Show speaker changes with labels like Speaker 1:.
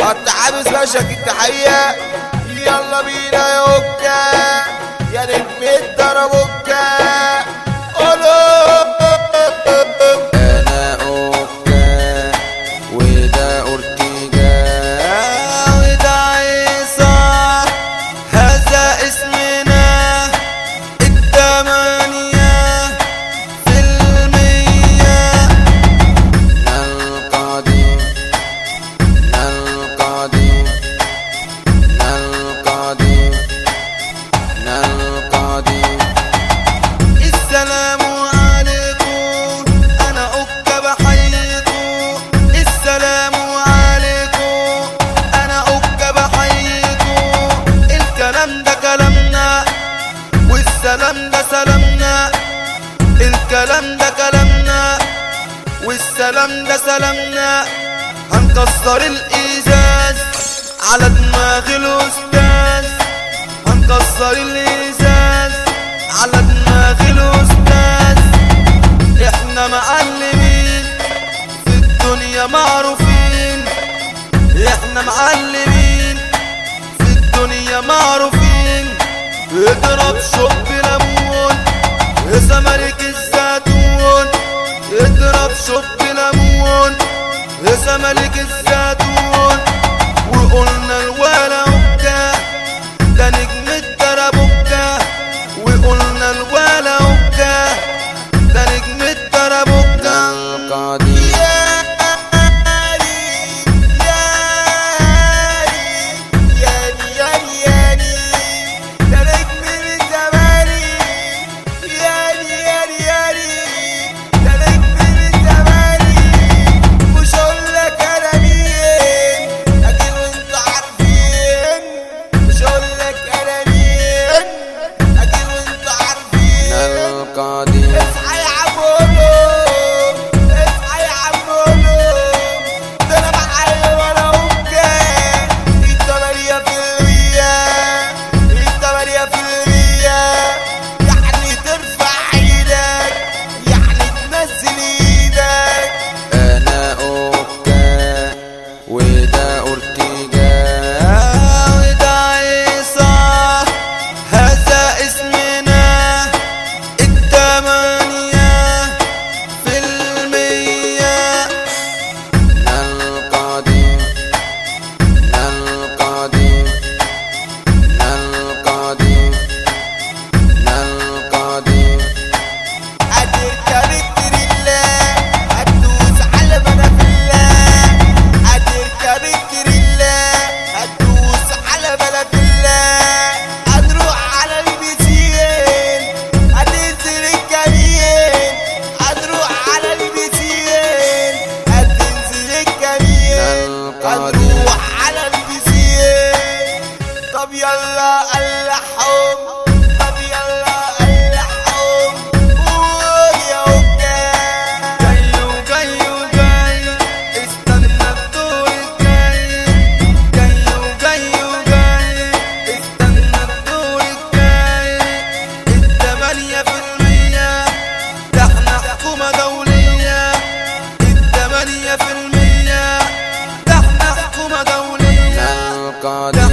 Speaker 1: قطع عابس غشك التحية يلا بينا يا اوكا يا نجم الدربوكا قولوا
Speaker 2: انا اوكا وده اورتيجا وده عيسى هذا اسمنا التمانية في المية القديم القديم القديم القديم السلام عليكم انا اوكا بحييكم السلام عليكم انا اوكا بحييكم الكلام ده كلامنا والسلام ده سلامنا الكلام ده كلامنا والسلام ده سلامنا هنكسر الازاز على دماغ الاستاذ هنكسر الازاز على دماغ الاستاذ احنا معلمين في الدنيا معروفين احنا معلمين في الدنيا معروفين اضرب شوب ليمون سمرك الزيتون اضرب شوب ليمون سمرك الزيتون وقلنا الولا وكا ده نجم الدربوكا وقلنا الولا وكا ده نجم الدربوكا القديم القديم
Speaker 1: اصحى يا عمولو اصحى يا عمولو ده انا معايا وانا اوكا التمانية في المية التمانية في المية يعني ترفع ايدك يعني تنزل ايدك
Speaker 2: انا اوكا وده اورتيجا وده عيسى هذا اسمنا التمانية في المية القديم القديم القديم القديم
Speaker 1: هتركب التريلا هتدوس على بلافلا هتركب التريلا هتدوس على بلافلا هتروح على البسين هتنزل الكمين هتروح على البسين هتنزل الكمين هتروح على البسين طب يلا قلعهم طب يلا قلعهم قول يا وكا
Speaker 2: جاي وجاي وجاي استنى الدور الجاي جاي وجاي وجاي استنى الدور الجاي التمانية في المية ده احنا حكومة دولية التمانية في المية ده احنا حكومة دولية ده